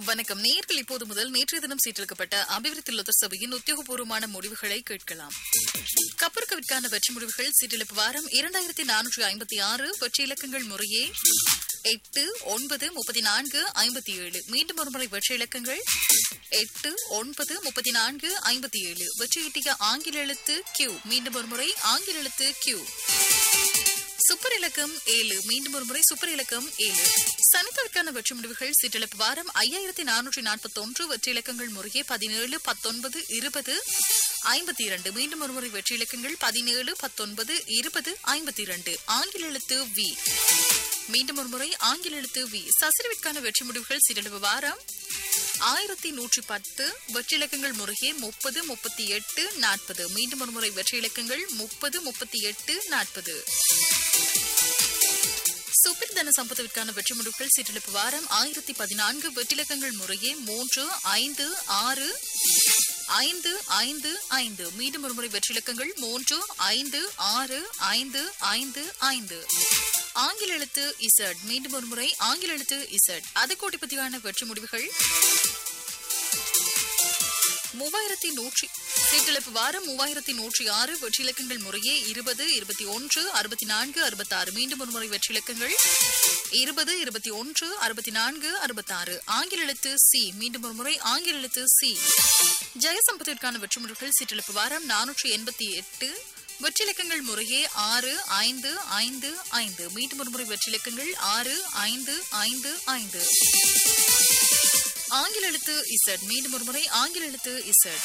வணக்கம் நேர்கள் இப்போது முதல் நேற்றைய தினம் சீட்டெடுக்கப்பட்ட அபிவிருத்தி லொத்த சபையின் உத்தியோகபூர்வமான முடிவுகளை கேட்கலாம் கப்பற்கவிற்கான வெற்றி முடிவுகள் சீட்டெழுப்பு வாரம் இரண்டாயிரத்தி நானூற்றி ஐம்பத்தி ஆறு வெற்றி இலக்கங்கள் முறையே எட்டு ஒன்பது முப்பத்தி நான்கு ஐம்பத்தி ஏழு மீண்டும் ஒருமுறை வெற்றி இலக்கங்கள் எட்டு ஒன்பது முப்பத்தி நான்கு ஐம்பத்தி ஏழு வெற்றி ஈட்டிய ஆங்கில எழுத்து கியூ மீண்டும் ஒருமுறை ஆங்கில எழுத்து கியூ சூப்பர் இலக்கம் ஏழு மீண்டும் ஒரு முறை சூப்பர் இலக்கம் ஏழு சனித்தவிற்கான வெற்றி முடிவுகள் சிற்றிழப்பு வாரம் ஐயாயிரத்தி நானூற்றி நாற்பத்தி ஒன்று வெற்றி இலக்கங்கள் முறையே பதினேழு பத்தொன்பது இருபது ஐம்பத்தி இரண்டு மீண்டும் ஒரு முறை வெற்றி இலக்கங்கள் பதினேழு பத்தொன்பது இருபது ஐம்பத்தி இரண்டு ஆங்கில எழுத்து வி மீண்டும் ஒரு முறை ஆங்கில எழுத்து வி சசிரவிற்கான வெற்றி முடிவுகள் சிறிழப்பு வாரம் ஆயிரத்தி நூற்றி பத்து வெற்றி இலக்கங்கள் முறையே முப்பது முப்பத்தி எட்டு நாற்பது மீண்டும் ஒரு முறை வெற்றி இலக்கங்கள் முப்பது முப்பத்தி எட்டு நாற்பது சூப்பர் தன சம்பத்துவிற்கான வெற்றி முடிவுகள் சீட்டெழுப்பு வாரம் ஆயிரத்தி பதினான்கு வெற்றிலக்கங்கள் முறையே மூன்று ஐந்து ஆறு ஐந்து ஐந்து ஐந்து மீண்டும் ஒருமுறை வெற்றிலக்கங்கள் மூன்று ஐந்து ஆறு ஐந்து ஐந்து ஐந்து ஆங்கில எழுத்து இசட் மீண்டும் ஒருமுறை ஆங்கில எழுத்து இசட் அது கோடிப்பதியான வெற்றி முடிவுகள் மூவாயிரத்தி நூற்றி சீட்டிழப்பு வாரம் மூவாயிரத்தி நூற்றி ஆறு வெற்றிலக்கங்கள் முறையே இருபது இருபத்தி ஒன்று அறுபத்தி நான்கு அறுபத்தாறு மீண்டும் ஒரு முறை வெற்றிலக்கங்கள் இருபது இருபத்தி ஒன்று அறுபத்தி நான்கு அறுபத்தாறு ஆங்கில எழுத்து சி மீண்டும் ஒரு முறை ஆங்கில எழுத்து சி ஜெயசம்பத்திற்கான வெற்றி முடிவுகள் சீட்டிழப்பு வாரம் நானூற்றி எண்பத்தி எட்டு வெற்றிலக்கங்கள் முறையே ஆறு ஐந்து ஐந்து ஐந்து மீண்டும் ஒரு முறை வெற்றிலக்கங்கள் ஆறு ஐந்து ஐந்து ஐந்து ஆங்கில எழுத்து இசட் மீண்டும் ஒரு முறை ஆங்கில எழுத்து இசட்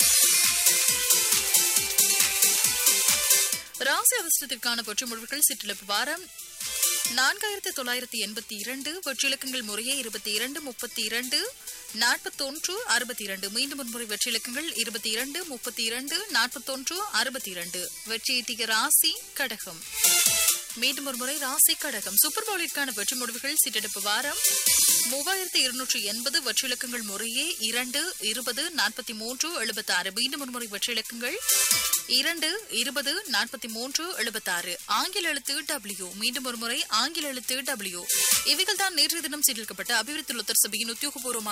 ராசி அதிர்ஷ்டத்திற்கான வெற்றி முடிவுகள் சிற்றிழப்பு வாரம் நான்காயிரத்தி தொள்ளாயிரத்தி எண்பத்தி இரண்டு வெற்றிலக்கங்கள் முறையே இருபத்தி இரண்டு முப்பத்தி இரண்டு நாற்பத்தொன்று அறுபத்தி இரண்டு மீண்டும் ஒரு முறை வெற்றிலக்கங்கள் இருபத்தி இரண்டு முப்பத்தி இரண்டு நாற்பத்தொன்று அறுபத்தி இரண்டு வெற்றியீட்டிய ராசி கடகம் மீண்டும் ஒரு முறை ராசி கடகம் சூப்பர் பவுலிற்கான வெற்றி முடிவுகள் சிற்றெடுப்பு வாரம் மூவாயிரத்தி இருநூற்றி எண்பது வெற்றிலக்கங்கள் முறையே இரண்டு இருபது நாற்பத்தி மூன்று எழுபத்தாறு மீண்டும் ஒரு முறை வெற்றிலக்கங்கள் இரண்டு இருபது நாற்பத்தி மூன்று எழுபத்தாறு ஆங்கில எழுத்து டபிள்யூ மீண்டும் ஒரு முறை ஆங்கில எழுத்து டபிள்யூ இவைகள் தான் நேற்றைய தினம் சீர்திருக்கப்பட்ட அபிவிருத்தி லொத்தர் சபையின் உத்தியோகபூர்வமான